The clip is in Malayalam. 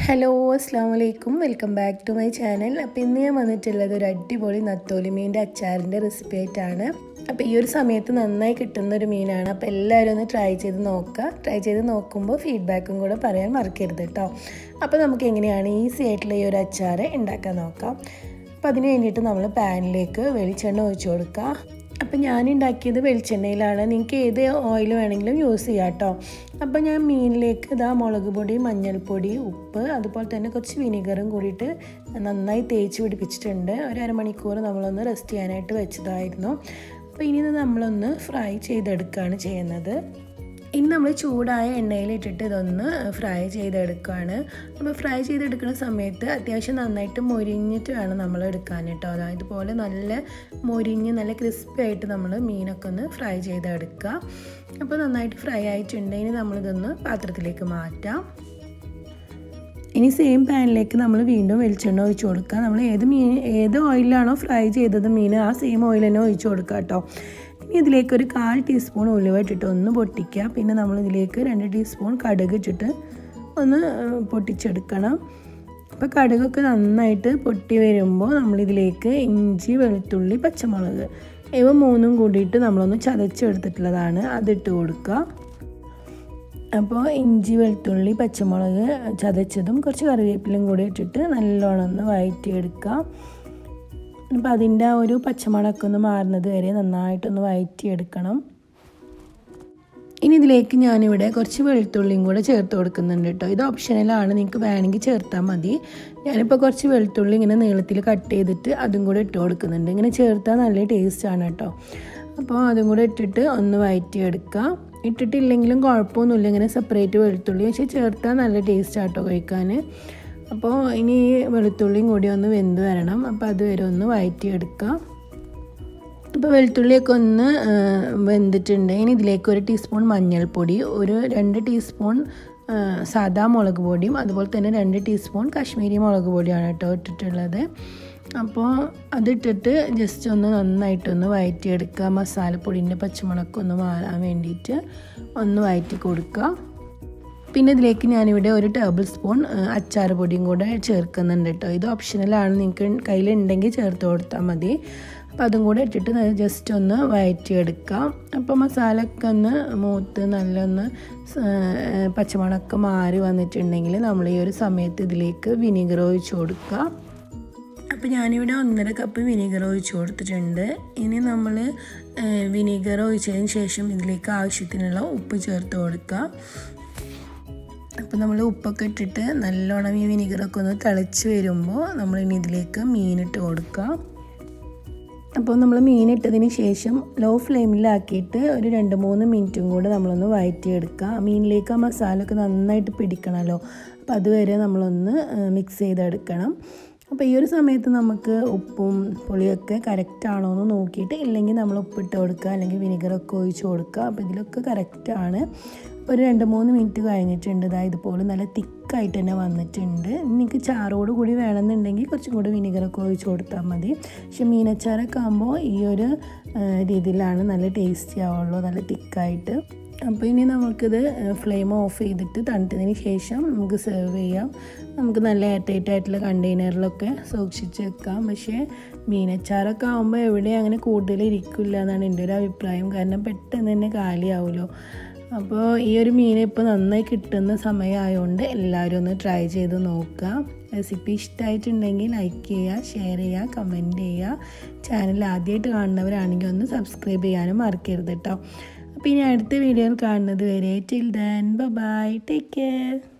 ഹലോ അസ്സാം വലൈക്കും welcome back to my channel അപ്പോൾ ഇന്ന് ഞാൻ വന്നിട്ടുള്ളത് ഒരു അടിപൊളി നത്തോലി മീൻ്റെ അച്ചാറിൻ്റെ റെസിപ്പി ആയിട്ടാണ് അപ്പോൾ ഈ ഒരു സമയത്ത് നന്നായി കിട്ടുന്ന ഒരു മീനാണ് അപ്പോൾ എല്ലാവരും ഒന്ന് ട്രൈ ചെയ്ത് നോക്കുക ട്രൈ ചെയ്ത് നോക്കുമ്പോൾ ഫീഡ്ബാക്കും കൂടെ പറയാൻ മറക്കരുത് കേട്ടോ അപ്പോൾ നമുക്ക് എങ്ങനെയാണ് ഈസി ആയിട്ടുള്ള ഈ ഒരു അച്ചാർ ഉണ്ടാക്കാൻ നോക്കാം അപ്പോൾ അതിന് വേണ്ടിയിട്ട് നമ്മൾ പാനിലേക്ക് വെളിച്ചെണ്ണ ഒഴിച്ചു കൊടുക്കുക അപ്പം ഞാൻ ഉണ്ടാക്കിയത് വെളിച്ചെണ്ണയിലാണ് നിങ്ങൾക്ക് ഏത് ഓയിൽ വേണമെങ്കിലും യൂസ് ചെയ്യാം കേട്ടോ അപ്പം ഞാൻ മീനിലേക്ക് ഇതാ മുളക് പൊടി മഞ്ഞൾപ്പൊടി ഉപ്പ് അതുപോലെ തന്നെ കുറച്ച് വിനീഗറും കൂടിയിട്ട് നന്നായി തേച്ച് പിടിപ്പിച്ചിട്ടുണ്ട് ഒരു അരമണിക്കൂർ നമ്മളൊന്ന് റെസ്റ്റ് ചെയ്യാനായിട്ട് വെച്ചതായിരുന്നു അപ്പോൾ ഇനി ഇത് നമ്മളൊന്ന് ഫ്രൈ ചെയ്തെടുക്കുകയാണ് ചെയ്യുന്നത് ഇനി നമ്മൾ ചൂടായ എണ്ണയിലിട്ടിട്ട് ഇതൊന്ന് ഫ്രൈ ചെയ്തെടുക്കുകയാണ് അപ്പോൾ ഫ്രൈ ചെയ്തെടുക്കുന്ന സമയത്ത് അത്യാവശ്യം നന്നായിട്ട് മൊരിഞ്ഞിട്ട് വേണം നമ്മൾ എടുക്കാൻ കേട്ടോ അതായത് ഇതുപോലെ നല്ല മൊരിഞ്ഞ് നല്ല ക്രിസ്പി ആയിട്ട് നമ്മൾ മീനൊക്കെ ഒന്ന് ഫ്രൈ ചെയ്തെടുക്കുക അപ്പോൾ നന്നായിട്ട് ഫ്രൈ ആയിട്ടുണ്ട് ഇനി നമ്മളിതൊന്ന് പാത്രത്തിലേക്ക് മാറ്റാം ഇനി സെയിം പാനിലേക്ക് നമ്മൾ വീണ്ടും വെളിച്ചെണ്ണ ഒഴിച്ച് കൊടുക്കുക നമ്മൾ ഏത് മീൻ ഏത് ഓയിലാണോ ഫ്രൈ ചെയ്തത് മീൻ ആ സെയിം ഓയിൽ തന്നെ ഒഴിച്ച് കൊടുക്കുക കേട്ടോ ഇനി ഇതിലേക്ക് ഒരു കാൽ ടീസ്പൂൺ ഉലുവ ഇട്ടിട്ട് ഒന്ന് പൊട്ടിക്കുക പിന്നെ നമ്മൾ ഇതിലേക്ക് രണ്ട് ടീസ്പൂൺ കടുക് ഇട്ടിട്ട് ഒന്ന് പൊട്ടിച്ചെടുക്കണം അപ്പോൾ കടുകൊക്കെ നന്നായിട്ട് പൊട്ടി വരുമ്പോൾ നമ്മളിതിലേക്ക് ഇഞ്ചി വെളുത്തുള്ളി പച്ചമുളക് ഇവ മൂന്നും കൂടിയിട്ട് നമ്മളൊന്ന് ചതച്ചെടുത്തിട്ടുള്ളതാണ് അതിട്ട് കൊടുക്കുക അപ്പോൾ ഇഞ്ചി വെളുത്തുള്ളി പച്ചമുളക് ചതച്ചതും കുറച്ച് കറിവേപ്പിലും കൂടി ഇട്ടിട്ട് നല്ലോണം ഒന്ന് വഴറ്റിയെടുക്കുക അപ്പോൾ അതിൻ്റെ ആ ഒരു പച്ചമണമൊക്കെ ഒന്ന് മാറുന്നത് വരെ നന്നായിട്ടൊന്ന് വഴറ്റിയെടുക്കണം ഇനി ഇതിലേക്ക് ഞാനിവിടെ കുറച്ച് വെളുത്തുള്ളിയും കൂടെ ചേർത്ത് കൊടുക്കുന്നുണ്ട് കേട്ടോ ഇത് ഓപ്ഷനലാണ് നിങ്ങൾക്ക് വേണമെങ്കിൽ ചേർത്താൽ മതി ഞാനിപ്പോൾ കുറച്ച് വെളുത്തുള്ളി ഇങ്ങനെ നീളത്തിൽ കട്ട് ചെയ്തിട്ട് അതും കൂടെ ഇട്ട് കൊടുക്കുന്നുണ്ട് ഇങ്ങനെ ചേർത്താൽ നല്ല ടേസ്റ്റാണ് കേട്ടോ അപ്പോൾ അതും കൂടെ ഇട്ടിട്ട് ഒന്ന് വഴറ്റിയെടുക്കുക ഇട്ടിട്ടില്ലെങ്കിലും കുഴപ്പമൊന്നുമില്ല ഇങ്ങനെ സെപ്പറേറ്റ് വെളുത്തുള്ളി പക്ഷേ ചേർത്താൽ നല്ല ടേസ്റ്റാണ് കേട്ടോ കഴിക്കാൻ അപ്പോൾ ഇനി വെളുത്തുള്ളിയും കൂടി ഒന്ന് വെന്ത് വരണം അപ്പോൾ അതുവരെ ഒന്ന് വഴറ്റിയെടുക്കുക അപ്പോൾ വെളുത്തുള്ളിയൊക്കെ ഒന്ന് വെന്തിട്ടുണ്ട് ഇനി ഇതിലേക്ക് ഒരു ടീസ്പൂൺ മഞ്ഞൾപ്പൊടി ഒരു രണ്ട് ടീസ്പൂൺ സാദാ മുളക് പൊടിയും അതുപോലെ തന്നെ രണ്ട് ടീസ്പൂൺ കാശ്മീരി മുളക് പൊടിയാണ് കേട്ടോ ഇട്ടിട്ടുള്ളത് അപ്പോൾ അതിട്ടിട്ട് ജസ്റ്റ് ഒന്ന് നന്നായിട്ടൊന്ന് വഴറ്റിയെടുക്കുക മസാലപ്പൊടിൻ്റെ പച്ചമുളക് ഒന്ന് മാറാൻ വേണ്ടിയിട്ട് ഒന്ന് വഴറ്റി കൊടുക്കുക പിന്നെ ഇതിലേക്ക് ഞാനിവിടെ ഒരു ടേബിൾ സ്പൂൺ അച്ചാർ പൊടിയും കൂടെ ചേർക്കുന്നുണ്ട് കേട്ടോ ഇത് ഓപ്ഷണലാണ് നിങ്ങൾക്ക് കയ്യിലുണ്ടെങ്കിൽ ചേർത്ത് കൊടുത്താൽ മതി അപ്പോൾ അതും കൂടെ ഇട്ടിട്ട് ജസ്റ്റ് ഒന്ന് വഴറ്റിയെടുക്കാം അപ്പോൾ മസാല ഒക്കെ ഒന്ന് മൂത്ത് നല്ലൊന്ന് പച്ചമണമൊക്കെ മാറി വന്നിട്ടുണ്ടെങ്കിൽ നമ്മൾ ഈ ഒരു സമയത്ത് ഇതിലേക്ക് വിനീഗർ ഒഴിച്ച് കൊടുക്കുക അപ്പോൾ ഞാനിവിടെ ഒന്നര കപ്പ് വിനീഗർ ഒഴിച്ച് കൊടുത്തിട്ടുണ്ട് ഇനി നമ്മൾ വിനീഗർ ഒഴിച്ചതിന് ശേഷം ഇതിലേക്ക് ആവശ്യത്തിനുള്ള ഉപ്പ് ചേർത്ത് കൊടുക്കുക അപ്പോൾ നമ്മൾ ഉപ്പൊക്കെ ഇട്ടിട്ട് നല്ലോണം ഈ വിനീഗറൊക്കെ ഒന്ന് തിളച്ച് വരുമ്പോൾ നമ്മൾ ഇനി ഇതിലേക്ക് മീനിട്ട് കൊടുക്കുക അപ്പോൾ നമ്മൾ മീനിട്ടതിന് ശേഷം ലോ ഫ്ലെയിമിലാക്കിയിട്ട് ഒരു രണ്ട് മൂന്ന് മിനിറ്റും കൂടെ നമ്മളൊന്ന് വഴറ്റിയെടുക്കുക മീനിലേക്ക് ആ മസാല ഒക്കെ നന്നായിട്ട് പിടിക്കണമല്ലോ അപ്പോൾ അതുവരെ നമ്മളൊന്ന് മിക്സ് ചെയ്തെടുക്കണം അപ്പോൾ ഈ ഒരു സമയത്ത് നമുക്ക് ഉപ്പും പുളിയൊക്കെ കറക്റ്റ് ആണോ എന്ന് നോക്കിയിട്ട് ഇല്ലെങ്കിൽ നമ്മൾ ഉപ്പിട്ട് കൊടുക്കുക അല്ലെങ്കിൽ വിനിഗറൊക്കെ ഒഴിച്ച് കൊടുക്കുക അപ്പോൾ ഇതിലൊക്കെ കറക്റ്റാണ് ഒരു രണ്ട് മൂന്ന് മിനിറ്റ് കഴിഞ്ഞിട്ടുണ്ട് ഇതാ ഇതുപോലെ നല്ല തിക്കായിട്ട് തന്നെ വന്നിട്ടുണ്ട് നിങ്ങൾക്ക് ചാറോട് കൂടി വേണമെന്നുണ്ടെങ്കിൽ കുറച്ചും കൂടി വിനിഗറൊക്കെ ഒഴിച്ച് കൊടുത്താൽ മതി പക്ഷെ മീനച്ചാറൊക്കെ ആകുമ്പോൾ ഈ ഒരു രീതിയിലാണ് നല്ല ടേസ്റ്റി ആവുള്ളൂ നല്ല തിക്കായിട്ട് അപ്പോൾ ഇനി നമുക്കിത് ഫ്ലെയിം ഓഫ് ചെയ്തിട്ട് തണുത്തതിന് ശേഷം നമുക്ക് സെർവ് ചെയ്യാം നമുക്ക് നല്ല എയർ ടൈറ്റ് ആയിട്ടുള്ള കണ്ടെയ്നറിലൊക്കെ സൂക്ഷിച്ച് വെക്കാം പക്ഷേ മീനച്ചാറൊക്കെ ആകുമ്പോൾ എവിടെ അങ്ങനെ കൂടുതൽ ഇരിക്കില്ല എന്നാണ് എൻ്റെ ഒരു അഭിപ്രായം കാരണം പെട്ടെന്ന് തന്നെ കാലിയാവുമല്ലോ അപ്പോൾ ഈ ഒരു മീൻ ഇപ്പോൾ നന്നായി കിട്ടുന്ന സമയമായതുകൊണ്ട് എല്ലാവരും ഒന്ന് ട്രൈ ചെയ്ത് നോക്കുക റെസിപ്പി ഇഷ്ടമായിട്ടുണ്ടെങ്കിൽ ലൈക്ക് ചെയ്യുക ഷെയർ ചെയ്യുക കമൻറ്റ് ചെയ്യുക ചാനൽ ആദ്യമായിട്ട് കാണുന്നവരാണെങ്കിൽ ഒന്ന് സബ്സ്ക്രൈബ് ചെയ്യാനും മറക്കരുത് കേട്ടോ അപ്പോൾ ഇനി അടുത്ത വീഡിയോയിൽ കാണുന്നത് വരെ till then bye take care